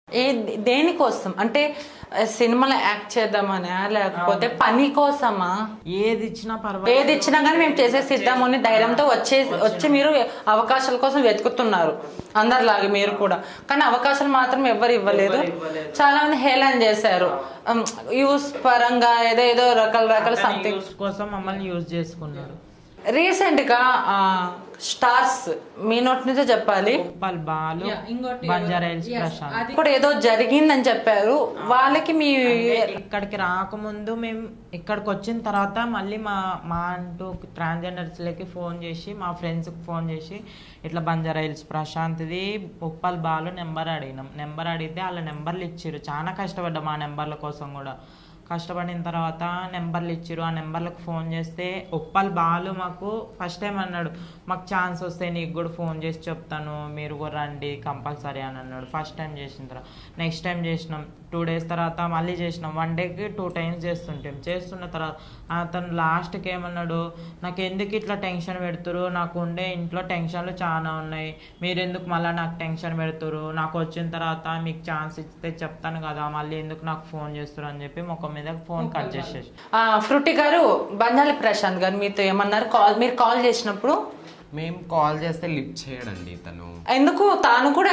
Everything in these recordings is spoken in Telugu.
ఏ దేనికోసం అంటే ఆ, సినిమాలో యాక్ట్ చేద్దామనా లేకపోతే పని కోసమా ఏది ఇచ్చినా పర్వాలేదు ఏది ఇచ్చినా కానీ మేము చేసే సిద్ధమని ధైర్యంతో వచ్చే వచ్చి మీరు అవకాశాల కోసం వెతుకుతున్నారు అందరిలాగే మీరు కూడా కానీ అవకాశాలు మాత్రం ఎవరు ఇవ్వలేదు చాలా మంది హేళన చేశారు యూస్ పరంగా ఏదో ఏదో రకాల రకాల సంథింగ్ యూస్ కోసం మమ్మల్ని యూజ్ చేసుకున్నారు రీసెంట్ గా స్టార్స్ మీ నోటి నుంచే చెప్పాలి ఉప్పల్ బాలు బంజారా హిల్స్ ప్రశాంత్ ఇప్పుడు ఏదో జరిగిందని చెప్పారు వాళ్ళకి మీ ఇక్కడికి రాకముందు మేము ఇక్కడికి వచ్చిన తర్వాత మళ్ళీ మా మా అంటూ ట్రాన్స్జెండర్స్లకి ఫోన్ చేసి మా ఫ్రెండ్స్కి ఫోన్ చేసి ఇట్లా బంజారా హిల్స్ ప్రశాంత్ది ఉప్పల్ బాలు నెంబర్ అడిగినాం నెంబర్ అడిగితే వాళ్ళ నెంబర్లు ఇచ్చారు చాలా కష్టపడ్డాం ఆ నెంబర్ల కోసం కూడా కష్టపడిన తర్వాత నెంబర్లు ఇచ్చారు ఆ నెంబర్లకు ఫోన్ చేస్తే ఉప్పల్ బాలు మాకు ఫస్ట్ టైం అన్నాడు మాకు ఛాన్స్ వస్తే నీకు కూడా ఫోన్ చేసి చెప్తాను మీరు కూడా రండి కంపల్సరీ అని అన్నాడు ఫస్ట్ టైం చేసిన తర్వాత నెక్స్ట్ టైం చేసినాం టూ డేస్ తర్వాత మళ్ళీ చేసినాం వన్ డేకి టూ టైమ్స్ చేస్తుంటాం చేస్తున్న తర్వాత అతను లాస్ట్కి ఏమన్నాడు నాకు ఎందుకు ఇట్లా టెన్షన్ పెడుతురు నాకు ఉండే ఇంట్లో టెన్షన్లు చాలా ఉన్నాయి మీరు ఎందుకు మళ్ళీ నాకు టెన్షన్ పెడుతురు నాకు వచ్చిన తర్వాత మీకు ఛాన్స్ ఇస్తే చెప్తాను కదా మళ్ళీ ఎందుకు నాకు ఫోన్ చేస్తారు అని చెప్పి ముఖం మీద ఫోన్ కట్ చేసేసి ఆ, ఫ్రూటి గారు బంజాలి ప్రశాంత్ గారు మీతో ఏమన్నారు కాల్ మీరు కాల్ చేసినప్పుడు మేము కాల్ చేస్తే లిఫ్ట్ చేయడండి తను ఎందుకు తాను కూడా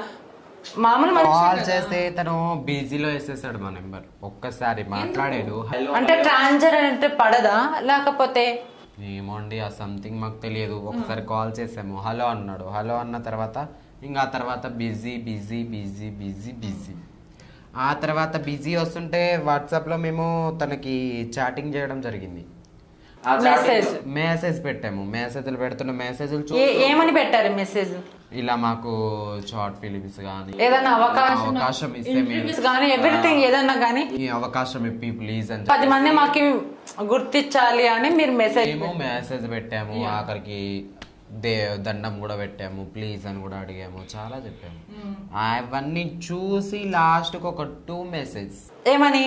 మామూలు మనిషి కాల్ చేస్తే తను బిజీలో వేసేసాడు మా నెంబర్ ఒక్కసారి మాట్లాడాడు హలో అంటే ట్రాన్స్జెండర్ అంటే పడదా లేకపోతే ఏమో అండి ఆ సంథింగ్ మాకు తెలియదు ఒకసారి కాల్ చేసాము హలో అన్నాడు హలో అన్న తర్వాత ఇంకా ఆ తర్వాత busy busy busy busy busy ఆ తర్వాత బిజీ వస్తుంటే వాట్సాప్లో మేము తనకి చాటింగ్ చేయడం జరిగింది మెసేజ్ మెసేజ్ పెట్టాము మెసేజ్లు పెడుతున్న మెసేజ్లు చూ ఏ ఏమని పెట్టారు మెసేజ్ ఇలా మాకు షార్ట్ ఫిలిమ్స్ కానీ ఏదైనా అవకాశం అవకాశం ఇస్తే మేము కానీ ఎవ్రీథింగ్ ఏదన్నా కానీ ఈ అవకాశం ఇప్పి ప్లీజ్ అని పది మంది మాకు గుర్తించాలి అని మీరు మెసేజ్ మేము మెసేజ్ పెట్టాము ఆఖరికి దే దండం కూడా పెట్టాము ప్లీజ్ అని కూడా అడిగాము చాలా చెప్పాము అవన్నీ చూసి లాస్ట్కి ఒక టూ మెసేజ్ ఏమని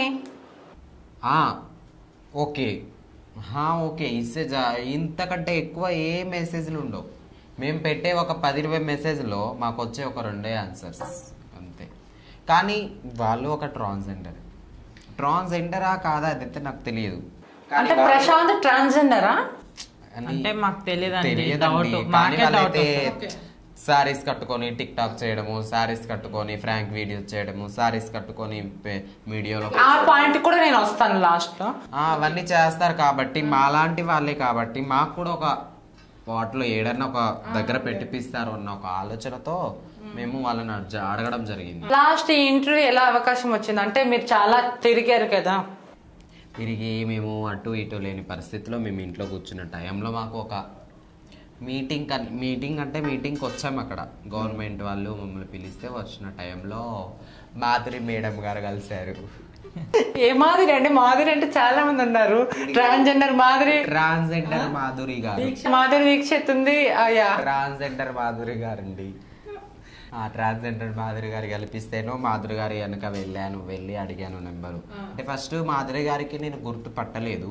ఓకే హా ఓకే ఇస్తే జా- ఇంతకంటే ఎక్కువ ఏ మెసేజ్లు ఉండవు మేము పెట్టే ఒక పది ఇరవై మెసేజ్లో మాకు వచ్చే ఒక రెండే ఆన్సర్స్ అంతే కానీ వాళ్ళు ఒక ట్రాన్స్జెండర్ ట్రాన్స్జెండరా కాదా అదైతే నాకు తెలియదు అంటే ప్రశాంత్ ట్రాన్స్జెండరా అని అంటే మాకు తెలియదండి తెలియదండి డౌట్ కానీ మాకే డౌట్ వాళ్ళైతే సారీస్ కట్టుకొని టిక్ టాక్ చేయడము సారీస్ కట్టుకొని ఫ్రాంక్ వీడియోస్ చేయడము సారీస్ కట్టుకొని వీడియోలో ఆ పాయింట్ కూడా నేను వస్తాను లాస్ట్ లో అవన్నీ చేస్తారు కాబట్టి మాలాంటి వాళ్ళే కాబట్టి మాకు కూడా ఒక వాటిలో ఏడన్నా ఒక దగ్గర పెట్టిపిస్తారు అన్న ఒక ఆలోచనతో మేము వాళ్ళని అడ్జ- అడగడం జరిగింది లాస్ట్ ఈ ఇంటర్వ్యూ ఎలా అవకాశం వచ్చింది అంటే మీరు చాలా తిరిగారు కదా తిరిగి మేము అటు ఇటు లేని పరిస్థితిలో మేము ఇంట్లో కూర్చున్న టైంలో మాకు ఒక మీటింగ్ కన్ మీటింగ్ అంటే మీటింగ్కి వచ్చాము అక్కడ గవర్నమెంట్ వాళ్ళు మమ్మల్ని పిలిస్తే వచ్చిన టైంలో మాధురి మేడం గారు కలిశారు ఏ మాదిరి అంటే మాదిరి అంటే చాలా మంది ఉన్నారు ట్రాన్స్జెండర్ మాదిరి ట్రాన్స్జెండర్ మాధురి గారు మాధురి దీక్షిత్ ఉంది అయ్యా ట్రాన్స్జెండర్ మాధురి గారండి ఆ ట్రాన్స్జెండర్ మాధురి గారు కల్పిస్తేనో మాధురి గారి వెనక వెళ్ళాను వెళ్ళి అడిగాను నెంబరు అంటే ఫస్ట్ మాధురి గారికి నేను గుర్తు పట్టలేదు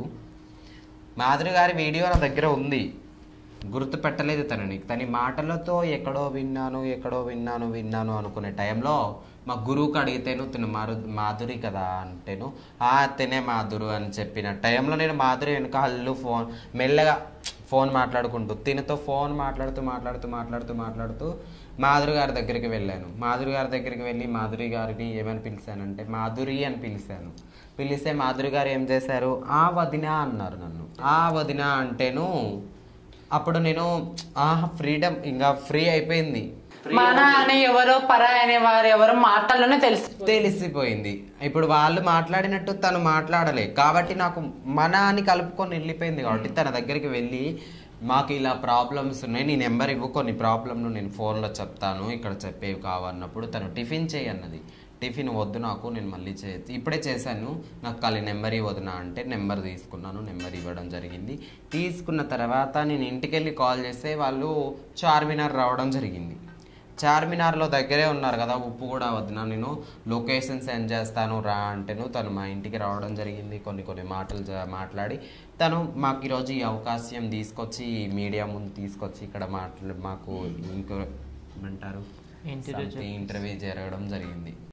మాధురి గారి వీడియో నా దగ్గర ఉంది గుర్తు పెట్టలేదు తనని తన మాటలతో ఎక్కడో విన్నాను ఎక్కడో విన్నాను విన్నాను అనుకునే టైంలో మా గురువుకి అడిగితేను తిను మారు మాధురి కదా అంటేను ఆ తినే మాధురు అని చెప్పిన టైంలో నేను మాధురి వెనుక హల్లు ఫోన్ మెల్లగా ఫోన్ మాట్లాడుకుంటూ తినతో ఫోన్ మాట్లాడుతూ మాట్లాడుతూ మాట్లాడుతూ మాట్లాడుతూ మాధురి గారి దగ్గరికి వెళ్ళాను మాధురి గారి దగ్గరికి వెళ్ళి మాధురి గారిని ఏమని పిలిచానంటే మాధురి అని పిలిచాను పిలిస్తే మాధురి గారు ఏం చేశారు ఆ వదిన అన్నారు నన్ను ఆ వదిన అంటేను అప్పుడు నేను ఆ ఫ్రీడమ్ ఇంకా ఫ్రీ అయిపోయింది మన అని ఎవరో పరాయి అనే వారు ఎవరో మాటల్లోనే తెలుసు తెలిసిపోయింది ఇప్పుడు వాళ్ళు మాట్లాడినట్టు తను మాట్లాడలే కాబట్టి నాకు మన అని కలుపుకొని వెళ్ళిపోయింది కాబట్టి తన దగ్గరికి వెళ్ళి మాకు ఇలా ప్రాబ్లమ్స్ ఉన్నాయి నీ నెంబర్ ఇవ్వు కొన్ని ప్రాబ్లమ్ను నేను ఫోన్లో చెప్తాను ఇక్కడ చెప్పేవి కావన్నప్పుడు తను టిఫిన్ చేయి అన్నది టిఫిన్ వద్దు నాకు నేను మళ్ళీ చే ఇప్పుడే చేశాను నాకు ఖాళీ నెంబర్ ఇవ్వదునా అంటే నెంబర్ తీసుకున్నాను నెంబర్ ఇవ్వడం జరిగింది తీసుకున్న తర్వాత నేను ఇంటికి వెళ్ళి కాల్ చేస్తే వాళ్ళు చార్మినార్ రావడం జరిగింది చార్మినార్లో దగ్గరే ఉన్నారు కదా ఉప్పు కూడా వద్దున నేను లొకేషన్ సెండ్ చేస్తాను రా అంటేను తను మా ఇంటికి రావడం జరిగింది కొన్ని కొన్ని మాటలు జ- మాట్లాడి తను మాకు ఈరోజు ఈ అవకాశం తీసుకొచ్చి ఈ మీడియా ముందు తీసుకొచ్చి ఇక్కడ మాట్లా మాకు ఇంకో ఏమంటారు Interview ఇంటర్వ్యూ జరగడం జరిగింది